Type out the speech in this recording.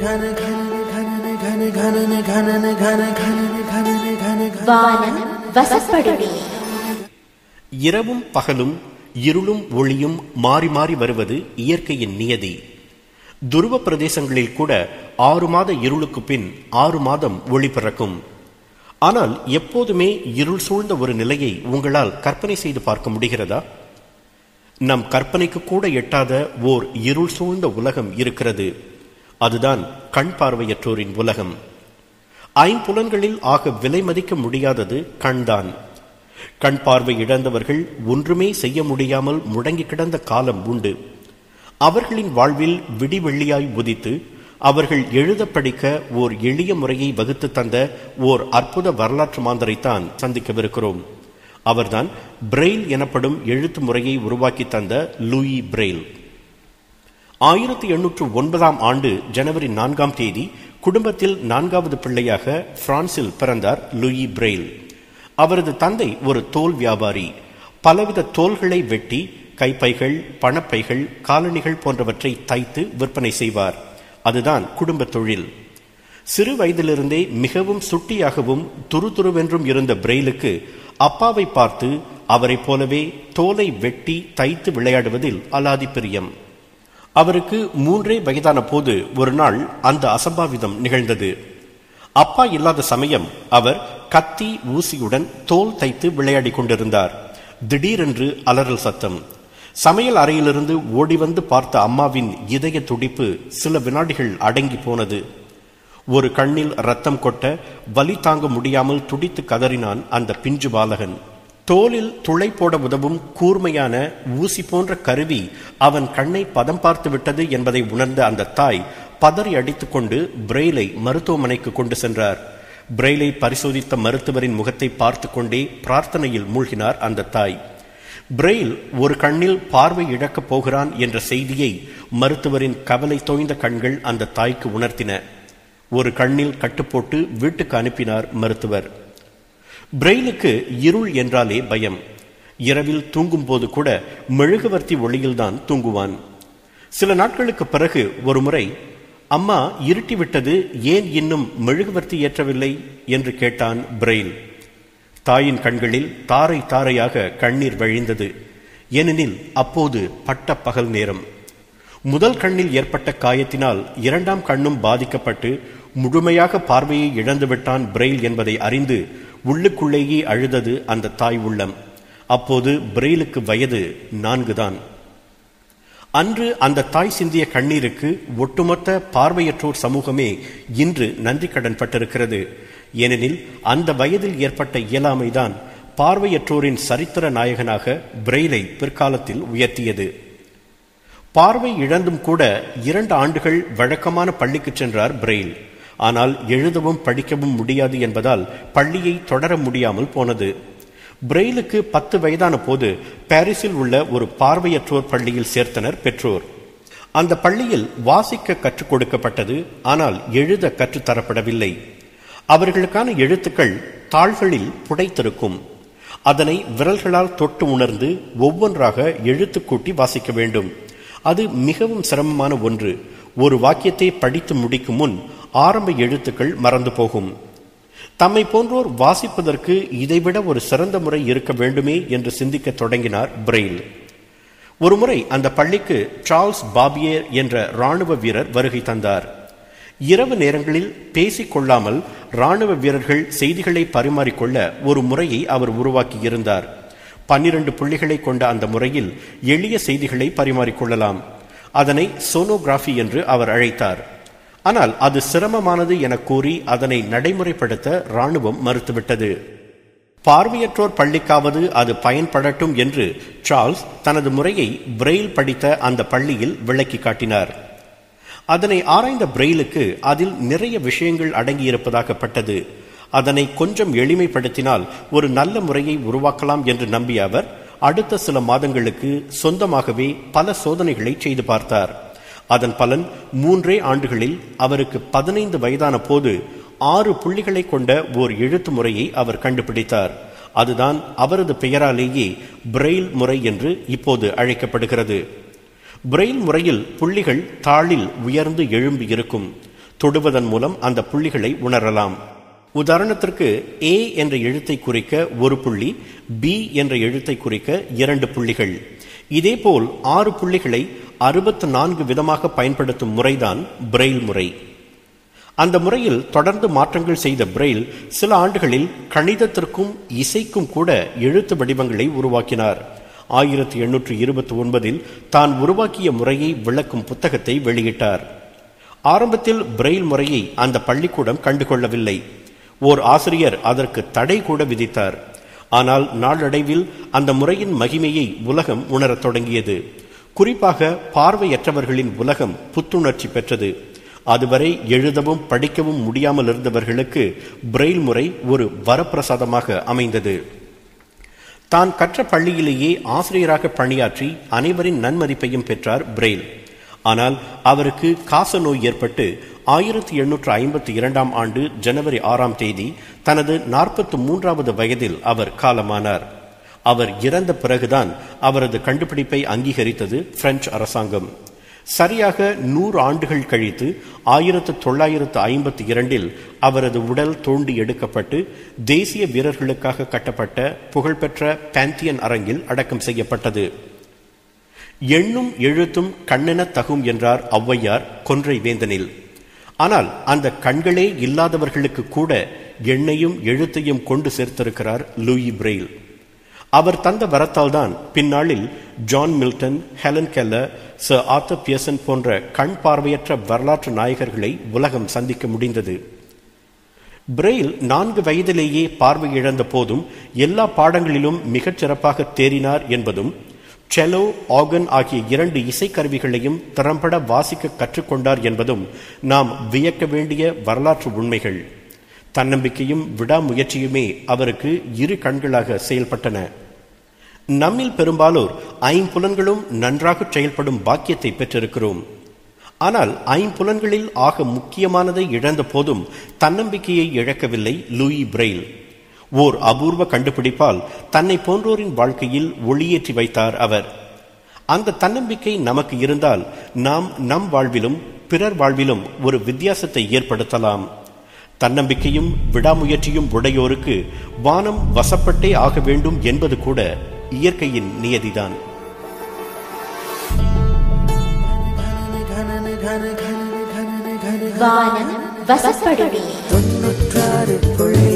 வானம் வசப்படுமே இரவும் பகலும் இருளும் ஒளியும் மாறி மாறி வருவது இயற்கையின் நியதி துருவ பிரதேசங்களில் கூட ஆறு மாத இருளுக்கு பின் ஆறு மாதம் ஒளி பிறக்கும் ஆனால் எப்போதுமே இருள் சூழ்ந்த ஒரு நிலையை உங்களால் கற்பனை செய்து பார்க்க முடிகிறதா நம் கற்பனைக்கு கூட எட்டாத ஓர் இருள் சூழ்ந்த உலகம் இருக்கிறது அதுதான் கண் பார்வையற்றோரின் உலகம் ஐம்புலன்களில் ஆக விலை மதிக்க முடியாதது கண்தான் கண் பார்வை இழந்தவர்கள் ஒன்றுமே செய்ய முடியாமல் முடங்கி கிடந்த காலம் உண்டு அவர்களின் வாழ்வில் விடிவெள்ளியாய் உதித்து அவர்கள் எழுத படிக்க ஓர் எளிய முறையை வகுத்து தந்த ஓர் அற்புத வரலாற்று மாந்தரைத்தான் சந்திக்கவிருக்கிறோம் அவர்தான் பிரெயில் எனப்படும் எழுத்து முறையை உருவாக்கி தந்த லூயி பிரெயில் ஆயிரத்தி எண்ணூற்று ஒன்பதாம் ஆண்டு ஜனவரி நான்காம் தேதி குடும்பத்தில் நான்காவது பிள்ளையாக பிரான்சில் பிறந்தார் லூயி பிரெயில் அவரது தந்தை ஒரு தோல் வியாபாரி பலவித தோல்களை வெட்டி கைப்பைகள் பணப்பைகள் காலணிகள் போன்றவற்றை தைத்து விற்பனை செய்வார் அதுதான் குடும்ப தொழில் சிறு வயதிலிருந்தே மிகவும் சுட்டியாகவும் துருதுருவென்றும் இருந்த பிரெயிலுக்கு அப்பாவை பார்த்து அவரைப் போலவே தோலை வெட்டி தைத்து விளையாடுவதில் அலாதி பிரியம் அவருக்கு மூன்றே வயதான போது ஒரு நாள் அந்த அசம்பாவிதம் நிகழ்ந்தது அப்பா இல்லாத சமயம் அவர் கத்தி ஊசியுடன் தோல் தைத்து விளையாடிக் கொண்டிருந்தார் திடீரென்று அலறல் சத்தம் சமையல் அறையிலிருந்து ஓடி வந்து பார்த்த அம்மாவின் இதய துடிப்பு சில வினாடிகள் அடங்கி போனது ஒரு கண்ணில் ரத்தம் கொட்ட வலி தாங்க முடியாமல் துடித்து கதறினான் அந்த பிஞ்சு பாலகன் தோலில் துளை போட உதவும் கூர்மையான ஊசி போன்ற கருவி அவன் கண்ணை பதம் பார்த்து விட்டது என்பதை உணர்ந்த அந்த தாய் பதறி அடித்துக்கொண்டு பிரெயிலை மருத்துவமனைக்கு கொண்டு சென்றார் பிரெயிலை பரிசோதித்த மருத்துவரின் முகத்தை பார்த்து கொண்டே பிரார்த்தனையில் மூழ்கினார் அந்த தாய் பிரெயில் ஒரு கண்ணில் பார்வை இழக்கப் போகிறான் என்ற செய்தியை மருத்துவரின் கவலை தோய்ந்த கண்கள் அந்த தாய்க்கு உணர்த்தின ஒரு கண்ணில் கட்டுப்போட்டு வீட்டுக்கு அனுப்பினார் மருத்துவர் பிரெயிலுக்கு இருள் என்றாலே பயம் இரவில் தூங்கும் போது கூட மெழுகுவர்த்தி ஒளியில்தான் தூங்குவான் சில நாட்களுக்கு பிறகு ஒரு முறை அம்மா இருட்டி விட்டது ஏன் இன்னும் மெழுகுவர்த்தி ஏற்றவில்லை என்று கேட்டான் பிரெயில் தாயின் கண்களில் தாரை தாரையாக கண்ணீர் வழிந்தது ஏனெனில் அப்போது பட்ட பகல் நேரம் முதல் கண்ணில் ஏற்பட்ட காயத்தினால் இரண்டாம் கண்ணும் பாதிக்கப்பட்டு முழுமையாக பார்வையை இழந்துவிட்டான் பிரெயில் என்பதை அறிந்து உள்ளுக்குள்ளேயே அழுதது அந்த தாய் உள்ளம் அப்போது பிரெயிலுக்கு வயது நான்குதான் அன்று அந்த தாய் சிந்திய கண்ணீருக்கு ஒட்டுமொத்த பார்வையற்றோர் சமூகமே இன்று நன்றி கடன் பட்டிருக்கிறது ஏனெனில் அந்த வயதில் ஏற்பட்ட இயலாமைதான் பார்வையற்றோரின் சரித்திர நாயகனாக பிரெயிலை பிற்காலத்தில் உயர்த்தியது பார்வை இழந்தும் கூட இரண்டு ஆண்டுகள் வழக்கமான பள்ளிக்கு சென்றார் பிரெயில் ஆனால் எழுதவும் படிக்கவும் முடியாது என்பதால் பள்ளியை தொடர முடியாமல் போனது பிரெயிலுக்கு பத்து வயதான போது பாரிஸில் உள்ள ஒரு பார்வையற்றோர் பள்ளியில் சேர்த்தனர் பெற்றோர் அந்த பள்ளியில் வாசிக்க கற்றுக் கொடுக்கப்பட்டது ஆனால் எழுத கற்றுத்தரப்படவில்லை அவர்களுக்கான எழுத்துக்கள் தாள்களில் புடைத்திருக்கும் அதனை விரல்களால் தொட்டு உணர்ந்து ஒவ்வொன்றாக எழுத்து கூட்டி வாசிக்க வேண்டும் அது மிகவும் சிரமமான ஒன்று ஒரு வாக்கியத்தை படித்து முடிக்கும் முன் ஆரம்ப எழுத்துக்கள் மறந்து போகும் தம்மை போன்றோர் வாசிப்பதற்கு இதைவிட ஒரு சிறந்த முறை இருக்க வேண்டுமே என்று சிந்திக்க தொடங்கினார் பிரெயில் ஒருமுறை அந்த பள்ளிக்கு சார்ல்ஸ் பாபியர் என்ற ராணுவ வீரர் வருகை தந்தார் இரவு நேரங்களில் பேசிக் கொள்ளாமல் ராணுவ வீரர்கள் செய்திகளை பரிமாறிக்கொள்ள ஒரு முறையை அவர் உருவாக்கி இருந்தார் பன்னிரண்டு புள்ளிகளை கொண்ட அந்த முறையில் எளிய செய்திகளை பரிமாறிக்கொள்ளலாம் அதனை சோனோகிராஃபி என்று அவர் அழைத்தார் ஆனால் அது சிரமமானது என கூறி அதனை நடைமுறைப்படுத்த ராணுவம் மறுத்துவிட்டது பார்வையற்றோர் பள்ளிக்காவது அது பயன்படட்டும் என்று சார்ல்ஸ் தனது முறையை பிரெயில் படித்த அந்த பள்ளியில் விளக்கி காட்டினார் அதனை ஆராய்ந்த பிரெயிலுக்கு அதில் நிறைய விஷயங்கள் அடங்கியிருப்பதாகப்பட்டது அதனை கொஞ்சம் எளிமைப்படுத்தினால் ஒரு நல்ல முறையை உருவாக்கலாம் என்று நம்பிய அவர் அடுத்த சில மாதங்களுக்கு சொந்தமாகவே பல சோதனைகளை செய்து பார்த்தார் அதன் பலன் மூன்றே ஆண்டுகளில் அவருக்கு பதினைந்து வயதான போது ஆறு புள்ளிகளை கொண்ட ஓர் எழுத்து முறையை அவர் கண்டுபிடித்தார் அதுதான் அவரது பெயராலேயே பிரெயில் முறை என்று இப்போது அழைக்கப்படுகிறது பிரெயில் முறையில் புள்ளிகள் தாளில் உயர்ந்து எழும்பி இருக்கும் தொடுவதன் மூலம் அந்த புள்ளிகளை உணரலாம் உதாரணத்திற்கு ஏ என்ற எழுத்தை குறிக்க ஒரு புள்ளி பி என்ற எழுத்தை குறிக்க இரண்டு புள்ளிகள் இதேபோல் ஆறு புள்ளிகளை அறுபத்து நான்கு விதமாக பயன்படுத்தும் முறைதான் பிரெயில் முறை அந்த முறையில் தொடர்ந்து மாற்றங்கள் செய்த பிரெயில் சில ஆண்டுகளில் கணிதத்திற்கும் இசைக்கும் கூட எழுத்து வடிவங்களை உருவாக்கினார் ஆயிரத்தி எண்ணூற்று இருபத்தி ஒன்பதில் தான் உருவாக்கிய முறையை விளக்கும் புத்தகத்தை வெளியிட்டார் ஆரம்பத்தில் பிரெயில் முறையை அந்த பள்ளிக்கூடம் கண்டுகொள்ளவில்லை ஓர் ஆசிரியர் அதற்கு தடை கூட விதித்தார் ஆனால் நாளடைவில் அந்த முறையின் மகிமையை உலகம் உணரத் தொடங்கியது குறிப்பாக பார்வையற்றவர்களின் உலகம் புத்துணர்ச்சி பெற்றது அதுவரை எழுதவும் படிக்கவும் முடியாமல் இருந்தவர்களுக்கு பிரெயில் முறை ஒரு வரப்பிரசாதமாக அமைந்தது தான் கற்ற பள்ளியிலேயே ஆசிரியராக பணியாற்றி அனைவரின் நன்மதிப்பையும் பெற்றார் பிரெயில் ஆனால் அவருக்கு காச நோய் ஏற்பட்டு ஆயிரத்தி எண்ணூற்று ஐம்பத்தி இரண்டாம் ஆண்டு ஜனவரி ஆறாம் தேதி தனது நாற்பத்தி மூன்றாவது வயதில் அவர் காலமானார் அவர் இறந்த பிறகுதான் அவரது கண்டுபிடிப்பை அங்கீகரித்தது பிரெஞ்சு அரசாங்கம் சரியாக நூறு ஆண்டுகள் கழித்து ஆயிரத்து தொள்ளாயிரத்து ஐம்பத்தி இரண்டில் அவரது உடல் தோண்டி எடுக்கப்பட்டு தேசிய வீரர்களுக்காக கட்டப்பட்ட புகழ்பெற்ற பேந்தியன் அரங்கில் அடக்கம் செய்யப்பட்டது எண்ணும் எழுத்தும் கண்ணென தகும் என்றார் ஔவையார் கொன்றை வேந்தனில் ஆனால் அந்த கண்களே இல்லாதவர்களுக்கு கூட எண்ணையும் எழுத்தையும் கொண்டு சேர்த்திருக்கிறார் லூயி பிரெயில் அவர் தந்த வரத்தால் தான் பின்னாளில் John Milton Helen Keller sir Arthur Pearson போன்ற கண் பார்வையற்ற வரலாற்று நாயகர்களை உலகம் சந்திக்க முடிந்தது பிரெயில் நான்கு வயதிலேயே பார்வை இழந்த போதும் எல்லா பாடங்களிலும் மிகச் சிறப்பாக தேறினார் என்பதும் செலோ ஆகன் ஆகிய இரண்டு இசைக்கருவிகளையும் திறம்பட வாசிக்க கற்றுக்கொண்டார் என்பதும் நாம் வியக்க வேண்டிய வரலாற்று உண்மைகள் தன்னம்பிக்கையும் விடாமுயற்சியுமே அவருக்கு இரு கண்களாக செயல்பட்டன நம்மில் பெரும்பாலோர் ஐம்புலன்களும் நன்றாக செயல்படும் பாக்கியத்தை பெற்றிருக்கிறோம் ஆனால் ஐம்புலன்களில் ஆக முக்கியமானதை இழந்த போதும் தன்னம்பிக்கையை இழக்கவில்லை லூயி பிரெயில் ஓர் அபூர்வ கண்டுபிடிப்பால் தன்னை போன்றோரின் வாழ்க்கையில் ஒளியேற்றி வைத்தார் அவர் அந்த தன்னம்பிக்கை நமக்கு இருந்தால் நாம் நம் வாழ்விலும் பிறர் வாழ்விலும் ஒரு வித்தியாசத்தை ஏற்படுத்தலாம் தன்னம்பிக்கையும் விடாமுயற்சியும் உடையோருக்கு வானம் வசப்பட்டே ஆக வேண்டும் என்பது கூட இயற்கையின் நியதிதான் வானம் வசப்படுமே தொன்னூற்றாறு புள்ளி